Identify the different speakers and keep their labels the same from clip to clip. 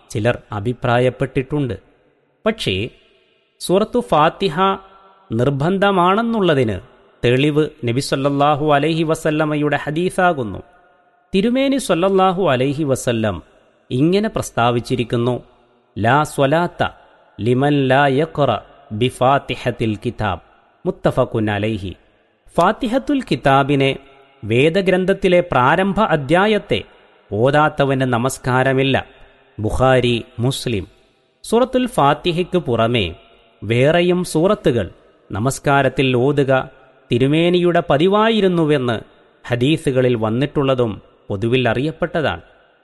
Speaker 1: ചിലർ അഭിപ്രായപ്പെട്ടിട്ടുണ്ട് പക്ഷേ സൂറത്തു ഫാത്തിഹ നിർബന്ധമാണെന്നുള്ളതിന് തെളിവ് നബി സല്ലല്ലാഹു അലൈഹി വസല്ലമയുടെ ഹദീസാകുന്നു തിരുമേനി സല്ലല്ലാഹു അലൈഹി വസല്ലം ഇങ്ങനെ പ്രസ്താവിച്ചിരിക്കുന്നു ലാ സ്വലാത്ത ലിമൻ ലാ യഖറ ബിഫാത്തിഹത്തിൽ കിതാബ് മുത്തഫഖുൻ അലൈഹി ഫാത്തിഹത്തുൽ കിതാബിനെ വേദഗ്രന്ഥത്തിലെ പ്രാരംഭ അദ്ധ്യായത്തെ ഓതാത്തവന് നമസ്കാരമില്ല ബുഖാരി മുസ്ലിം സൂറത്തുൽ ഫാത്തിഹയ്ക്ക് പുറമേ വേറെയും സൂറത്തുകൾ നമസ്കാരത്തിൽ ഓതുക തിരുമേനിയുടെ പതിവായിരുന്നുവെന്ന് ഹദീസുകളിൽ വന്നിട്ടുള്ളതും പൊതുവിൽ അറിയപ്പെട്ടതാണ്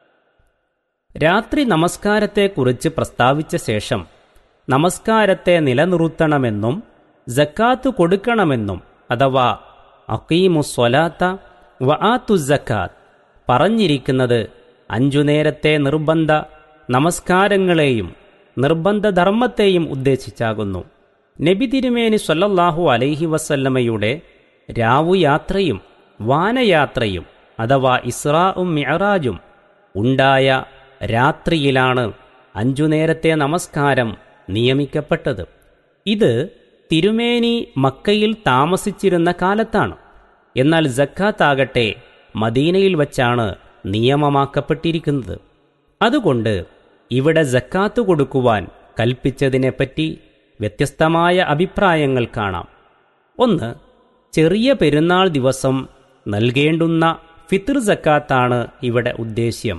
Speaker 1: രാത്രി നമസ്കാരത്തെക്കുറിച്ച് പ്രസ്താവിച്ച ശേഷം നമസ്കാരത്തെ നിലനിർത്തണമെന്നും ജക്കാത്ത് കൊടുക്കണമെന്നും അഥവാ അക്കീമു സ്വലാത്ത വആത്തു ജക്കാത്ത് പറഞ്ഞിരിക്കുന്നത് അഞ്ചു നേരത്തെ നിർബന്ധ നമസ്കാരങ്ങളെയും നിർബന്ധ ധർമ്മത്തെയും ഉദ്ദേശിച്ചാകുന്നു നബി തിരുമേനി സല്ലല്ലാഹു അലൈഹി വസല്ലമയുടെ രാവുയാത്രയും വാനയാത്രയും അഥവാ ഇസ്രാഉം മിഅറാജും ഉണ്ടായ രാത്രിയിലാണ് അഞ്ചു നേരത്തെ നമസ്കാരം നിയമിക്കപ്പെട്ടത് ഇത് തിരുമേനി മക്കയിൽ താമസിച്ചിരുന്ന കാലത്താണ് എന്നാൽ ജക്കാത്താകട്ടെ മദീനയിൽ വച്ചാണ് നിയമമാക്കപ്പെട്ടിരിക്കുന്നത് അതുകൊണ്ട് ഇവിടെ ജക്കാത്ത് കൊടുക്കുവാൻ കൽപ്പിച്ചതിനെപ്പറ്റി വ്യത്യസ്തമായ അഭിപ്രായങ്ങൾ കാണാം ഒന്ന് ചെറിയ പെരുന്നാൾ ദിവസം നൽകേണ്ടുന്ന ഫിത്ർ ജക്കാത്താണ് ഇവിടെ ഉദ്ദേശ്യം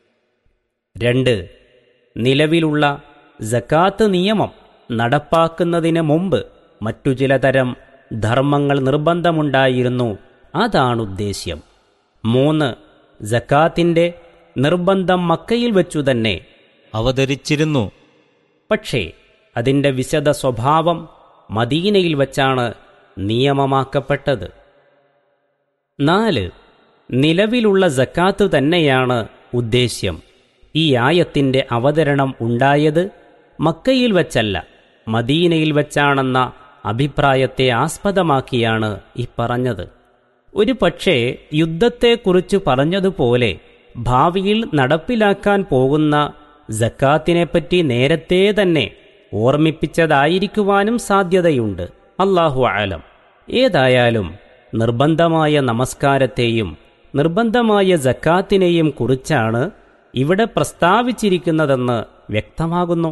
Speaker 1: രണ്ട് നിലവിലുള്ള ജക്കാത്ത് നിയമം നടപ്പാക്കുന്നതിന് മുമ്പ് മറ്റു ചിലതരം ധർമ്മങ്ങൾ നിർബന്ധമുണ്ടായിരുന്നു അതാണ് ഉദ്ദേശ്യം മൂന്ന് ജക്കാത്തിന്റെ നിർബന്ധം മക്കയിൽ വെച്ചു തന്നെ
Speaker 2: അവതരിച്ചിരുന്നു
Speaker 1: പക്ഷേ അതിൻ്റെ വിശദ സ്വഭാവം മദീനയിൽ വച്ചാണ് നിയമമാക്കപ്പെട്ടത് നാല് നിലവിലുള്ള ജക്കാത്ത് തന്നെയാണ് ഉദ്ദേശ്യം ഈ ആയത്തിൻ്റെ അവതരണം ഉണ്ടായത് മക്കയിൽ വച്ചല്ല മദീനയിൽ വച്ചാണെന്ന അഭിപ്രായത്തെ ആസ്പദമാക്കിയാണ് ഈ പറഞ്ഞത് ഒരു പക്ഷേ യുദ്ധത്തെക്കുറിച്ച് പറഞ്ഞതുപോലെ ഭാവിയിൽ നടപ്പിലാക്കാൻ പോകുന്ന ജക്കാത്തിനെപ്പറ്റി നേരത്തെ തന്നെ ഓർമ്മിപ്പിച്ചതായിരിക്കുവാനും സാധ്യതയുണ്ട് അള്ളാഹു ആലം ഏതായാലും നിർബന്ധമായ നമസ്കാരത്തെയും നിർബന്ധമായ ജക്കാത്തിനെയും കുറിച്ചാണ് ഇവിടെ പ്രസ്താവിച്ചിരിക്കുന്നതെന്ന് വ്യക്തമാകുന്നു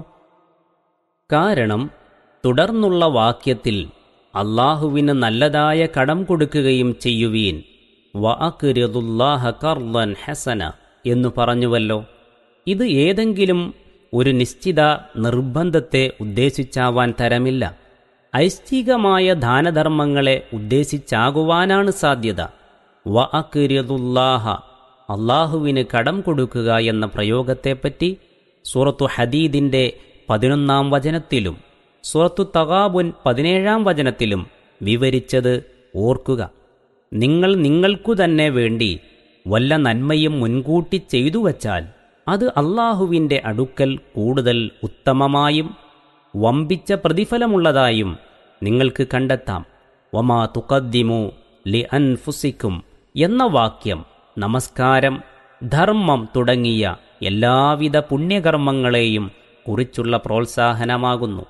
Speaker 1: കാരണം തുടർന്നുള്ള വാക്യത്തിൽ അള്ളാഹുവിന് നല്ലതായ കടം കൊടുക്കുകയും ചെയ്യുവീൻ വഅക്രിദുല്ലാഹ കർലൻ ഹസന എന്നു പറഞ്ഞുവല്ലോ ഇത് ഏതെങ്കിലും ഒരു നിശ്ചിത നിർബന്ധത്തെ ഉദ്ദേശിച്ചാവാൻ തരമില്ല ഐശ്ചികമായ ദാനധർമ്മങ്ങളെ ഉദ്ദേശിച്ചാകുവാനാണ് സാധ്യത വഅക്രിദുല്ലാഹ അള്ളാഹുവിന് കടം കൊടുക്കുക എന്ന പ്രയോഗത്തെപ്പറ്റി സൂറത്തു ഹദീദിന്റെ പതിനൊന്നാം വചനത്തിലും സൂറത്തു തകാബുൻ പതിനേഴാം വചനത്തിലും വിവരിച്ചത് ഓർക്കുക നിങ്ങൾ നിങ്ങൾക്കു തന്നെ വേണ്ടി വല്ല നന്മയും മുൻകൂട്ടി ചെയ്തു വച്ചാൽ അത് അള്ളാഹുവിൻ്റെ അടുക്കൽ കൂടുതൽ ഉത്തമമായും വമ്പിച്ച പ്രതിഫലമുള്ളതായും നിങ്ങൾക്ക് കണ്ടെത്താം വമാ തുക്കദ്ദിമു ലി അൻഫുസിക്കും എന്ന വാക്യം നമസ്കാരം ധർമ്മം തുടങ്ങിയ എല്ലാവിധ പുണ്യകർമ്മങ്ങളെയും കുറിച്ചുള്ള പ്രോത്സാഹനമാകുന്നു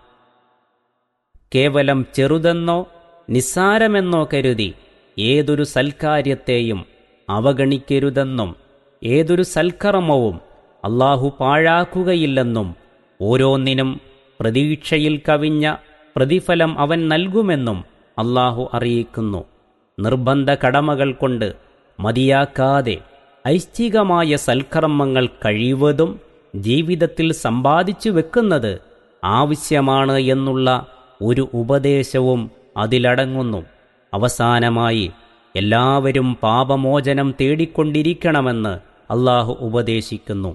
Speaker 1: കേവലം ചെറുതെന്നോ നിസ്സാരമെന്നോ കരുതി ഏതൊരു സൽക്കാര്യത്തെയും അവഗണിക്കരുതെന്നും ഏതൊരു സൽക്കർമ്മവും അള്ളാഹു പാഴാക്കുകയില്ലെന്നും ഓരോന്നിനും പ്രതീക്ഷയിൽ കവിഞ്ഞ പ്രതിഫലം അവൻ നൽകുമെന്നും അള്ളാഹു അറിയിക്കുന്നു നിർബന്ധ കടമകൾ കൊണ്ട് മതിയാക്കാതെ ഐച്ഛികമായ സൽക്കർമ്മങ്ങൾ കഴിവതും ജീവിതത്തിൽ സമ്പാദിച്ചു വെക്കുന്നത് ആവശ്യമാണ് എന്നുള്ള ഒരു ഉപദേശവും അതിലടങ്ങുന്നു അവസാനമായി എല്ലാവരും പാപമോചനം തേടിക്കൊണ്ടിരിക്കണമെന്ന് അള്ളാഹു ഉപദേശിക്കുന്നു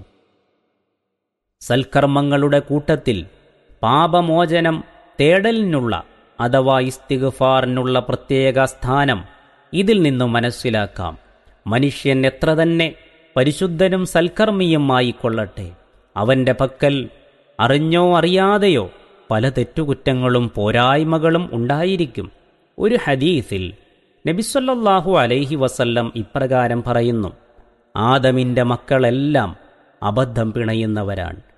Speaker 1: സൽക്കർമ്മങ്ങളുടെ കൂട്ടത്തിൽ പാപമോചനം തേടലിനുള്ള അഥവാ ഇസ്തിഗ്ഫാറിനുള്ള പ്രത്യേക സ്ഥാനം ഇതിൽ നിന്നും മനസ്സിലാക്കാം മനുഷ്യൻ എത്ര തന്നെ പരിശുദ്ധനും സൽക്കർമ്മിയുമായി കൊള്ളട്ടെ അവന്റെ പക്കൽ അറിഞ്ഞോ അറിയാതെയോ പല തെറ്റുകുറ്റങ്ങളും പോരായ്മകളും ഉണ്ടായിരിക്കും ഒരു ഹദീസിൽ നബിസ്വല്ലാഹു അലൈഹി വസല്ലം ഇപ്രകാരം പറയുന്നു ആദമിൻ്റെ മക്കളെല്ലാം അബദ്ധം പിണയുന്നവരാണ്